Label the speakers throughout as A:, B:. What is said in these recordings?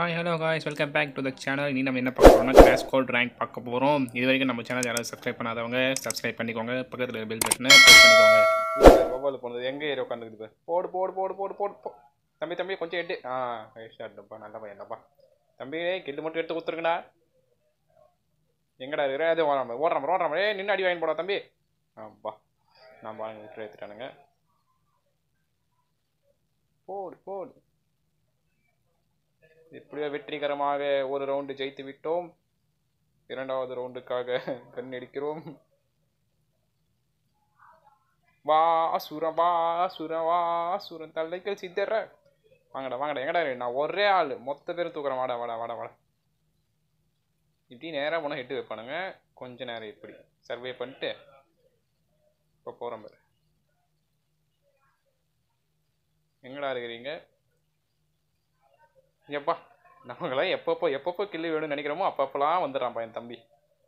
A: Hi hello guys welcome back to the channel இனி நம்ம என்ன பார்க்க போகிறோம்னா கிராஷ் கோட் ரேங்க் பார்க்க போகிறோம் இது வரைக்கும் நம்ம சேனல் யாராவது சப்ஸ்கிரைப் பண்ணாதவங்க சப்ஸ்கிரைப் பண்ணிக்கோங்க பக்கத்தில் பெல் பட்டனை ப்ரெஸ் பண்ணிக்கோங்க
B: மொபைல் போனது எங்கே ஏறி உட்காந்துக்குது பாரு போடு போடு போடு போடு போடு போ தம்பி தம்பி கொஞ்சம் எட்டு ஆ ஷார்ட்ப்பா நல்ல பையன்ப்பா தம்பி கிட்டு மட்டும் எடுத்து கொடுத்துருங்கடா எங்கடா இருக்கிற அது ஓடாம ஓடுறாம ஓடுறாம ஏ நின்று அடி வாங்கி போடா தம்பி ஆப்பா நான் பாருங்க விட்டு எடுத்துட்டானுங்க போடு போடு எப்படியோ வெற்றிகரமாக ஒரு ரவுண்டு ஜெயித்து விட்டோம் இரண்டாவது ரவுண்டுக்காக கண் அடிக்கிறோம் வா அசுரம் வா அசுரம் வா அசுரம் தலைகள் சித்தர வாங்கடா வாங்கடா எங்கடா இரு? நான் ஒரே ஆள் மொத்த பேரும் தூக்குறேன் வாடா வாடா வாடா வாடா இப்படி நேராக போனால் ஹெட்டு வைப்பானுங்க கொஞ்ச நேரம் இப்படி சர்வே பண்ணிட்டு இப்போ போகிறோம் பாரு எங்கடா இருக்கிறீங்க எப்பா நம்மளாம் எப்பப்போ எப்பப்போ கில்லு வேணும்னு நினைக்கிறோமோ அப்பப்போலாம் வந்துடுறான்ப்பா என் தம்பி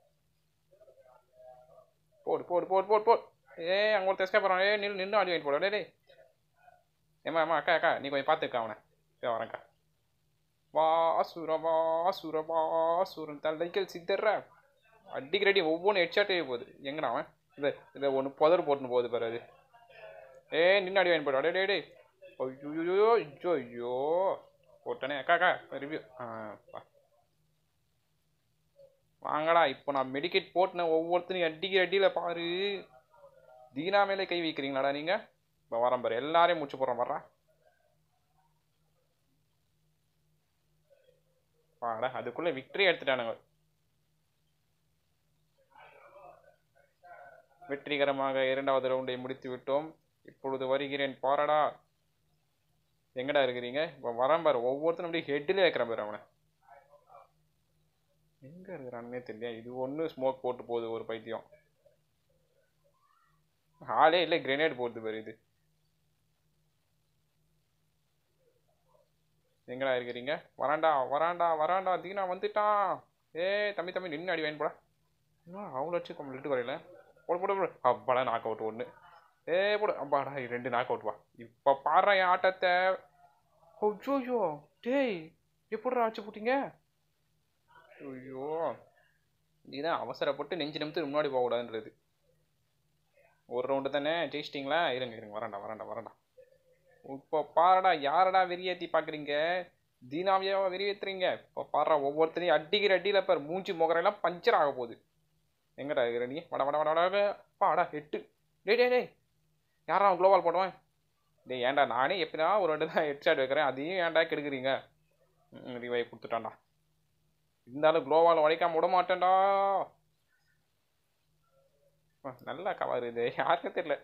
B: போடு போடு போடு போடு போடு ஏ அங்கே ஒருத்தர் எஸ்கேப் பண்ணுறான் ஏ நின்று நின்று அடி வாங்கிட்டு போட டேய் ஏம்மா அம்மா அக்கா அக்கா நீ கொஞ்சம் பார்த்துக்கா அவனை இதோ வரேன்க்கா வா அசுர வா அசுர வா அசுரன் தலைகள் சித்தர்ற அடிக்கிற அடி ஒவ்வொன்றும் ஹெட்ஷாட்டே போகுது எங்கடா அவன் இதை இதை ஒன்று புதர் போட்டுன்னு போகுது பாரு அது ஏ நின்று அடி வாங்கி போடா டே டே டேய் ஐயோ ஐயோ ஐயோ போட்டனே அக்கா அக்கா ரிவ்யூ ஆ பா வாங்கடா இப்போ நான் மெடிக்கெட் போட்டுனேன் ஒவ்வொருத்தனையும் அடிக்கிற அடியில் பாரு தீனா மேலே கை வைக்கிறீங்களாடா நீங்கள் இப்போ வரேன் பாரு எல்லாரையும் முடிச்சு போகிறோம் வர்றா வாடா அதுக்குள்ளே விக்டரி எடுத்துட்டானுங்க வெற்றிகரமாக இரண்டாவது ரவுண்டை முடித்து விட்டோம் இப்பொழுது வருகிறேன் பாரடா எங்கடா இருக்கிறீங்க இப்போ வரேன் பாரு ஒவ்வொருத்தரும் அப்படியே ஹெட்டிலே வைக்கிறேன் பாரு அவனை எங்க இருக்கிறான்னே தெரியல இது ஒன்று ஸ்மோக் போட்டு போகுது ஒரு பைத்தியம் ஆளே இல்லை கிரெனேட் போடுது பாரு இது எங்கடா இருக்கிறீங்க வராண்டா வராண்டா வராண்டா தீனா வந்துட்டான் ஏய் தம்பி தம்பி நின்று அடி வாங்கி போடா என்ன அவ்வளோ வச்சு கம்ப்ளீட்டு வரையில போடு போடு போடு அப்பாடா நாக் அவுட் ஒன்று ஏ போடு அப்பாடா இது ரெண்டு நாக் அவுட் வா இப்போ பாடுறேன் என் ஆட்டத்தை ஐயோ டேய் எப்படிடா ஆச்சு போட்டீங்க ஐயோ இதுதான் அவசரப்பட்டு நெஞ்சு நிமித்து முன்னாடி போகக்கூடாதுன்றது ஒரு ரவுண்டு தானே ஜெயிச்சிட்டிங்களா இருங்க இருங்க வரேன்டா வரேன்டா வரேன்டா இப்போ பாருடா யாரடா வெறியேற்றி பார்க்குறீங்க தீனாவியாவா வெறியேற்றுறீங்க இப்போ பாடுறா ஒவ்வொருத்தரையும் அடிக்கிற அடியில் பாரு மூஞ்சி முகரெல்லாம் பஞ்சர் ஆக போகுது எங்கடா இருக்கிற நீ வட வட வட வட பாடா எட்டு டேய் டேய் டேய் யாரா குளோவால் போடுவேன் டேய் ஏன்டா நானே எப்படினா ஒரு ரெண்டு தான் ஹெட் ஷாட் வைக்கிறேன் அதையும் ஏன்டா கெடுக்குறீங்க ரிவை கொடுத்துட்டான்டா இருந்தாலும் குளோவால் உடைக்காம விட மாட்டேன்டா ஆ, நல்லா கவர் இது யாருக்கும் தெரியல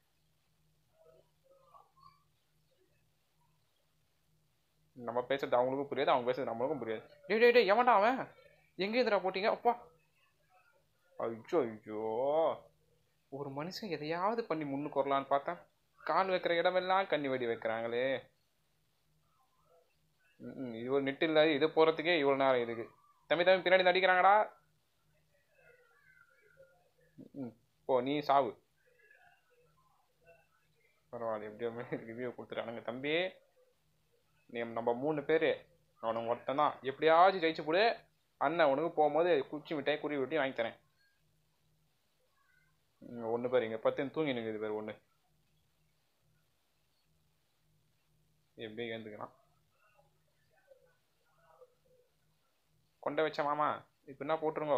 B: நம்ம பேசுறது அவங்களுக்கும் புரியாது அவங்க பேசுறது நம்மளுக்கும் புரியாது டேய் டேய் டேய் எவன்டா அவன் எங்கே எதிரா போட்டீங்க அப்பா ஐயோ ஐயோ ஒரு மனுஷன் எதையாவது பண்ணி முன்னுக்கு வரலான்னு பார்த்தா கால் வைக்கிற இடமெல்லாம் கண்ணி வெடி வைக்கிறாங்களே ம், இது ஒரு நெட் இல்லை இது போகிறதுக்கே இவ்வளோ நேரம் இதுக்கு தம்பி தம்பி பின்னாடி இருந்து அடிக்கிறாங்கடா ம் போ நீ சாவு பரவாயில்ல எப்படியோ ரிவ்யூ கொடுத்துட்டானுங்க தம்பி நீ நம்ம மூணு பேர் அவனுக்கு ஒருத்தன் தான் எப்படியாச்சும் ஜெயிச்சு போடு அண்ணன் உனக்கு போகும்போது குச்சி மிட்டாய் குருவி விட்டி வாங்கி தரேன் ஒன்று பேர் இங்கே பத்து தூங்கி நிற்குது பேர் ஒன்று எப்படி எழுந்துக்கிறான் கொண்ட வச்ச மாமா இப்போ என்ன போட்டுருங்கோ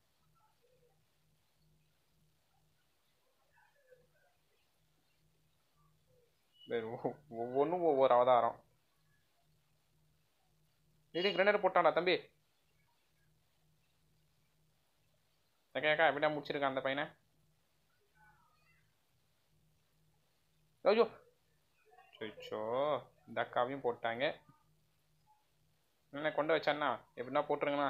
B: வேறு ஒவ்வொன்றும் ஒவ்வொரு அவதாரம் இது கிரனேட் போட்டான்டா தம்பி அக்கா அக்கா எப்படியா முடிச்சிருக்கான் அந்த பையனை ஐயோ சொச்சோ இந்த அக்காவையும் போட்டாங்க என்ன கொண்டு வச்சாண்ணா எப்படின்னா போட்டுருங்கண்ணா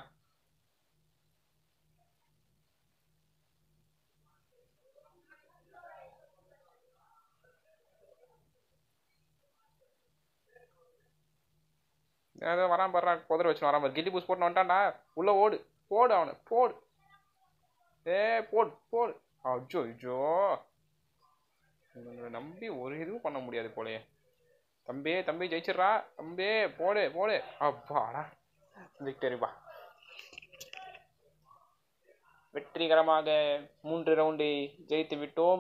B: ஏதோ வரான் பாடுறா குதிரை வச்சு வரான் பாரு கில்லி பூஸ் போட்டு வந்துட்டான்டா உள்ள ஓடு போடு அவனை போடு ஏ போடு போடு அஜோ அஜோ இவங்களை நம்பி ஒரு இதுவும் பண்ண முடியாது போலயே தம்பி தம்பி ஜெயிச்சிடுறா தம்பி போடு போடு அப்பாடா விக்டரிப்பா வெற்றிகரமாக மூன்று ரவுண்டு ஜெயித்து விட்டோம்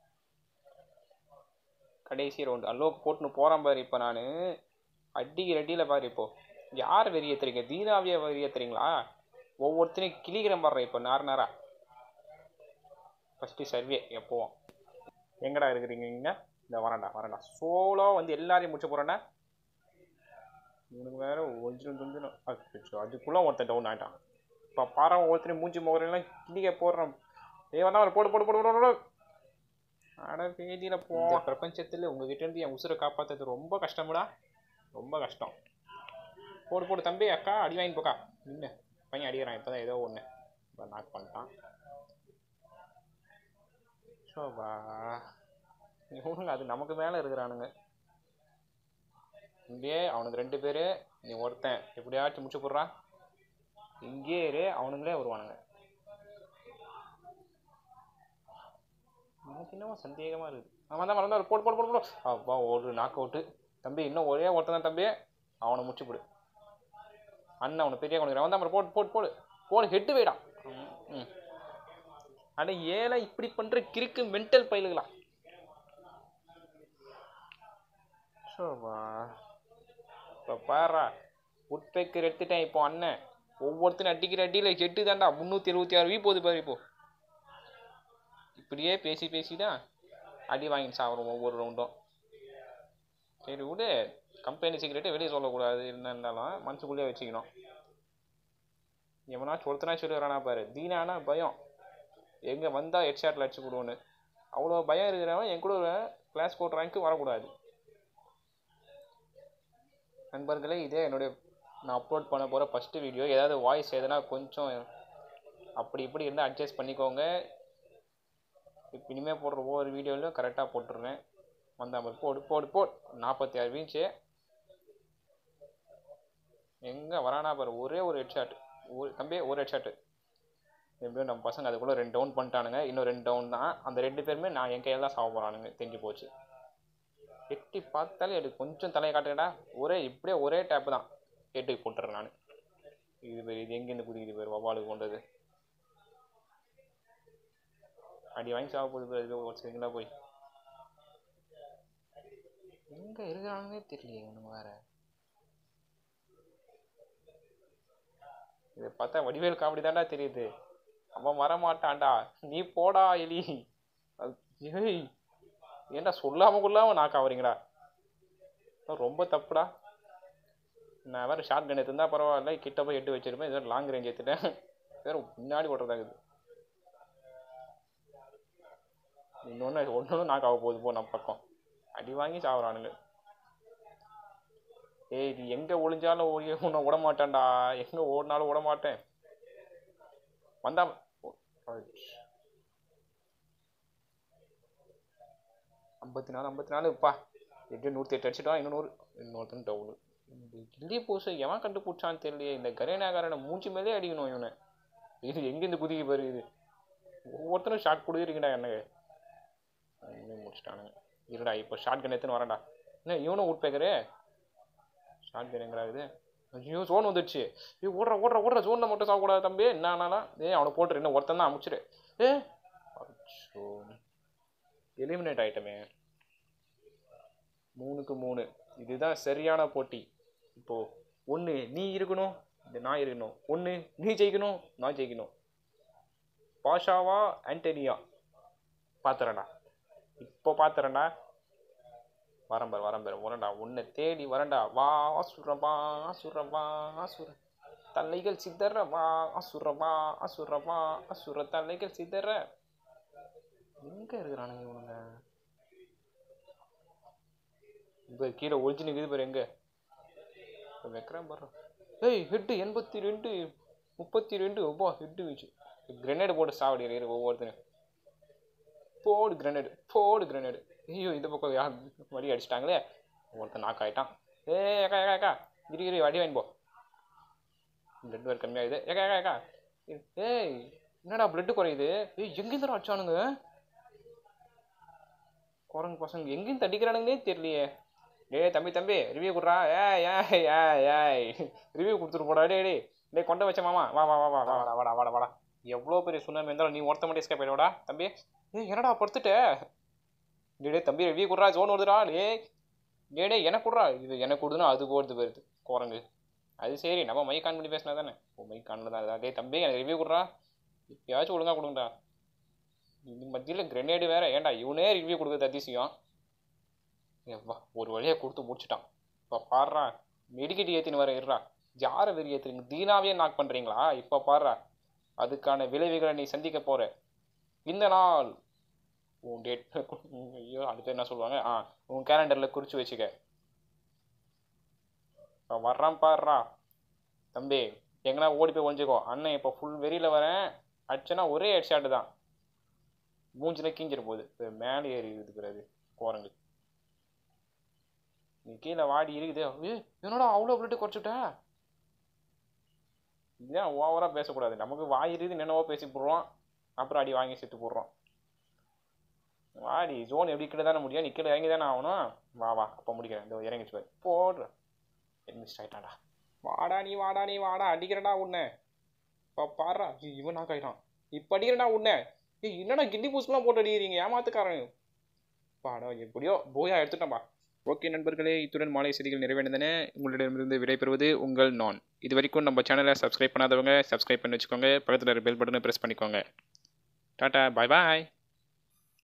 B: கடைசி ரவுண்டு அல்லோ போட்டுன்னு போகிறேன் பாரு இப்போ நான் அடிக்கிற அடியில் பாரு இப்போ யார் வெறியேத்துறீங்க தீனாவியை வெறியேத்துறீங்களா ஒவ்வொருத்தரையும் கிளிக்கிறேன் பாடுறேன் இப்போ நேர நேரா ஃபஸ்ட்டு சர்வே எப்போவும் எங்கடா இருக்கிறீங்க இங்கே இந்த வரேன்டா வரேன்டா சோலோ வந்து எல்லாரையும் முடிச்ச போகிறேன்டா இவனுக்கு வேற ஒரிஜினல் வந்து அதுக்குள்ளே ஒருத்தன் டவுன் ஆகிட்டான் இப்போ பாரு ஒருத்தரையும் மூஞ்சி முகரெல்லாம் கிளிக்க போடுறான் ஏ வந்தா போடு போடு போடு போடு போடு அட பேதியில் போ பிரபஞ்சத்தில் உங்ககிட்ட இருந்து என் உசுரை காப்பாற்றுறது ரொம்ப கஷ்டமுடா ரொம்ப கஷ்டம் போடு போடு தம்பி அக்கா அடி வாங்கி போக்கா நின்று பையன் அடிக்கிறான் இப்போ தான் ஏதோ ஒன்று இப்போ நாக் பண்ணிட்டான் ஷோபா இவனுங்க அது நமக்கு மேலே இருக்கிறானுங்க இங்கே அவனுக்கு ரெண்டு பேர் நீ ஒருத்தன் எப்படியாச்சும் முடிச்சு போடுறான் இங்கே இரு அவனுங்களே வருவானுங்க எனக்கு என்னமோ சந்தேகமாக இருக்குது அவன் தான் மறந்தா போடு போடு போடு போடு அப்பா ஒரு நாக் அவுட்டு தம்பி இன்னும் ஒரே ஒருத்தன் தான் தம்பி அவனை முடிச்சு போடு அண்ணன் அவனை பெரிய அவனுக்கு அவன் தான் போடு போடு போடு போடு ஹெட்டு வைடா ம், ம் அட ஏழை இப்படி பண்ற கிறுக்கு மென்டல் பயிலுகளா இப்போ பாரா உட்பேக்கர் எடுத்துட்டேன் இப்போ அண்ணன் ஒவ்வொருத்தரும் அடிக்கிற அடியில் எட்டு தான்டா முந்நூற்றி எழுபத்தி ஆறு வீ போகுது பாரு இப்போ இப்படியே பேசி பேசி தான் அடி வாங்கி சாப்பிட்றோம் ஒவ்வொரு ரவுண்டும் சரி விடு கம்பெனி சீக்கிரட்டே வெளியே சொல்லக்கூடாது என்ன இருந்தாலும் மனசுக்குள்ளேயே வச்சுக்கணும் எவனாச்சும் ஒருத்தனா சொல்லுறானா பாரு தீனானா பயம் எங்கே வந்தால் ஹெட்ஷாட்டில் அடிச்சு கொடுவோன்னு அவ்வளோ பயம் இருக்கிறவன் என் கூட கிளாஸ் கோட் ரேங்க்கு வரக்கூடாது நண்பர்களே இதே என்னுடைய நான் அப்லோட் பண்ண போகிற ஃபஸ்ட்டு வீடியோ ஏதாவது வாய்ஸ் எதனா கொஞ்சம் அப்படி இப்படி இருந்தால் அட்ஜஸ்ட் பண்ணிக்கோங்க இப்போ இனிமேல் போடுற ஒவ்வொரு வீடியோலையும் கரெக்டாக போட்டுருவேன் வந்தா மாதிரி போடு போடு போடு நாற்பத்தி ஆறு வீச்சு எங்கே வரானா பாரு ஒரே ஒரு ஹெட்ஷாட் ஒரு தம்பி ஒரு ஹெட்ஷாட்டு எப்படியும் நம்ம பசங்க அதுக்குள்ளே ரெண்டு டவுன் பண்ணிட்டானுங்க இன்னும் ரெண்டு டவுன் தான் அந்த ரெண்டு பேருமே நான் என் கையில் தான் சாவ போகிறானுங்க தெரிஞ்சு போச்சு எட்டி பார்த்தாலே எனக்கு கொஞ்சம் தலையை காட்டுங்கடா ஒரே இப்படியே ஒரே டேப்பு தான் எட்டுக்கு போட்டுறேன் நான் இது பேர் இது எங்கேருந்து குதிக்குது பேர் வவ்வாலுக்கு கொண்டது அடி வாங்கி சாவ போகுது பேர் இது ஒரு செகண்டாக போய் எங்கே இருக்கிறானுங்கன்னே தெரியலையே இவனுங்க வேற இதை பார்த்தா வடிவேல் காமெடி தான்டா தெரியுது அவன் வர மாட்டான்டா நீ போடா எலி அது- ஏய் ஏன்டா சொல்லாம கொள்ளாம நாக்க வரீங்கடா ரொம்ப தப்புடா நான் வேற ஷார்ட் கன் எடுத்திருந்தா பரவாயில்ல கிட்ட போய் எட்டு வச்சிருப்பேன் இதோ லாங் ரேஞ்ச் எடுத்துட்டேன் வேற முன்னாடி ஓட்டுறதாகுது இன்னொன்று ஒன்றும் நாக்காக போகுது போ நம்ம பக்கம் அடி வாங்கி சாவறானுங்க ஏய் இது எங்க ஒளிஞ்சாலும் ஓடி உன்னை விட மாட்டேன்டா எங்க ஓடினாலும் விட மாட்டேன் வந்தா ஐம்பத்தி நாலு ஐம்பத்தி நாலுப்பா எட்டு நூற்றி எட்டு அடிச்சிட்டோம் இன்னும் நூறு இன்னொருத்தன் டவுனு இந்த கில்லி பூசை எவன் கண்டுபிடிச்சான்னு தெரியலையே இந்த கரேனாகாரனை மூஞ்சி மேலே அடிக்கணும் இவனை இது எங்கேருந்து குதிக்க பாரு இது ஒவ்வொருத்தரும் ஷாட் கொடுக்குறீங்கடா எனக்கு இன்னும் முடிச்சிட்டானுங்க இருடா இப்போ ஷார்ட் கன் எடுத்துன்னு வரேன்டா என்ன இவனும் உட் பேக்கரு ஷார்ட் கன் எங்கடா இது ஐயோ ஜோன் வந்துடுச்சு ஏய் ஓடுற ஓடுற ஓடுற ஜோனில் மட்டும் சாகக்கூடாது தம்பி என்ன ஆனாலும் ஏய் அவனை போட்டுரு இன்னும் ஒருத்தன் தான் அமுச்சிடு ஏ அச்சோ எலிமினேட் ஆயிட்டமே மூணுக்கு மூணு இதுதான் சரியான போட்டி இப்போ ஒன்று நீ இருக்கணும் இந்த நான் இருக்கணும் ஒன்று நீ ஜெயிக்கணும் நான் ஜெயிக்கணும் பாஷாவா ஆண்டனியா பார்த்துறேன்டா இப்போ பார்த்துறேன்டா வரம்பர் வரம்பர் வரண்டா உன்னை தேடி வரண்டா வா அசுரம் வா அசுரம் வா அசுர தலைகள் சிதற வா அசுர வா அசுர வா அசுர தலைகள் சிதற எங்க இருக்கிறானுங்க இவனுங்க இப்போ கீழே ஒழிஞ்சு நிற்குது பாரு எங்க இப்போ வைக்கிறேன் பாரு ஏய் ஹெட்டு எண்பத்தி ரெண்டு முப்பத்தி ரெண்டு ஒப்பா ஹெட்டு வச்சு கிரெனேடு போட்டு சாவடி இரு ஒவ்வொருத்தரும் போடு கிரனேடு போடு கிரனேடு ஐயோ இந்த பக்கம் யார் வடி அடிச்சிட்டாங்களே ஒருத்தன் நாக் ஆயிட்டான் ஏ ஏக்கா ஏக்கா ஏக்கா இரு இரு வடி வாங்கி போ பிளட் வேறு கம்மியாகுது ஏக்கா ஏக்கா ஏக்கா ஏய் என்னடா பிளட்டு குறையுது ஏய் எங்கேருந்து அடிச்சானுங்க குரங்கு பசங்க எங்கேயும் தடிக்கிறானுங்களே தெரியலையே டேய் தம்பி தம்பி ரிவ்யூ கொடுறா ஏய் ஏய் ஏய் ஏய் ரிவ்யூ கொடுத்துட்டு போடா டேய் டேய் டேய் கொண்ட வச்ச மாமா வா வா வா வா வாடா வாடா வாடா வாடா எவ்வளோ பெரிய சுனாமி இருந்தாலும் நீ ஒருத்த மட்டும் எஸ்கேப் ஆயிடுவாடா தம்பி ஏய் என்னடா படுத்துட்ட டேய் டேய் தம்பி ரிவ்யூ கொடுறா ஜோன் வருதுடா டேய் டேய் டேய் எனக்கு கொடுறா இது எனக்கு கொடுதுன்னா அது போகிறது போயிருது குரங்கு அது சரி நம்ம மைக் ஆன் பண்ணி பேசினா தானே ஓ மைக் ஆன்ல தான் இருக்கா. டேய் தம்பி எனக்கு ரிவ்யூ கொடுறா எப்பயாச்சும் ஒழுங்கா கொடுங்கடா இது மத்தியில் கிரெனேடு வேற ஏன்டா இவனே ரிவ்யூ கொடுக்குறது அதிசயம் எப்பா ஒரு வழியா கொடுத்து முடிச்சிட்டான் இப்போ பாடுறா மெடிக்கெட் ஏற்றின்னு வர இருறா ஜார வெறி ஏற்றுறீங்க தீனாவே நாக் பண்ணுறீங்களா இப்போ பாடுறா அதுக்கான விளைவுகளை நீ சந்திக்க போற இந்த நாள் உன் டேட் ஐயோ அடுத்து என்ன சொல்லுவாங்க ஆ உன் கேலண்டரில் குறித்து வச்சுக்க இப்போ வர்றான் பாடுறா தம்பி எங்கன்னா ஓடி போய் ஒழிஞ்சுக்கோ அண்ணன் இப்போ ஃபுல் வெறியில் வரேன் அடிச்சனா ஒரே ஹெட் ஷாட்டு தான் மூஞ்சில கீஞ்சிட போகுது இப்போ மேலே ஏறி இருக்கிறது குரங்கு நீ கீழே வாடி இருக்குது ஏ என்னடா அவ்வளோ பிளட்டு குறைச்சிட்ட இதுதான் ஓவராக பேசக்கூடாது நமக்கு வாய் இருக்குது என்னவோ பேசி போடுறோம் அப்புறம் அடி வாங்கி செத்து போடுறோம் வாடி ஜோன் எப்படி கீழே தானே முடியும் நீ கீழே இறங்கி தானே ஆகணும் வா வா அப்போ முடிக்கிறேன் இந்த இறங்கிச்சு பாரு போடுற மிஸ் ஆயிட்டாடா வாடா நீ வாடா நீ வாடா அடிக்கிறடா உன்னை இப்போ பாடுறா ஐயோ, இவன் நாக் ஆயிட்டான் இப்போ அடிக்கிறடா உன்னை ஏய் என்னடா கிண்டி பூஸ்லாம் போட்டு அடிக்கிறீங்க ஏமாத்துக்காரன் பாடா எப்படியோ போயா எடுத்துட்டேன்பா ஓகே நண்பர்களே இத்துடன் மாலை செய்திகள் நிறைவடைந்தன உங்களிடமிருந்து விடைபெறுவது உங்கள் நான் இது வரைக்கும் நம்ம சேனலை சப்ஸ்கிரைப் பண்ணாதவங்க சப்ஸ்கிரைப் பண்ணி வச்சுக்கோங்க பக்கத்தில் பெல் பட்டனை ப்ரெஸ் பண்ணிக்கோங்க டாட்டா பாய் பாய்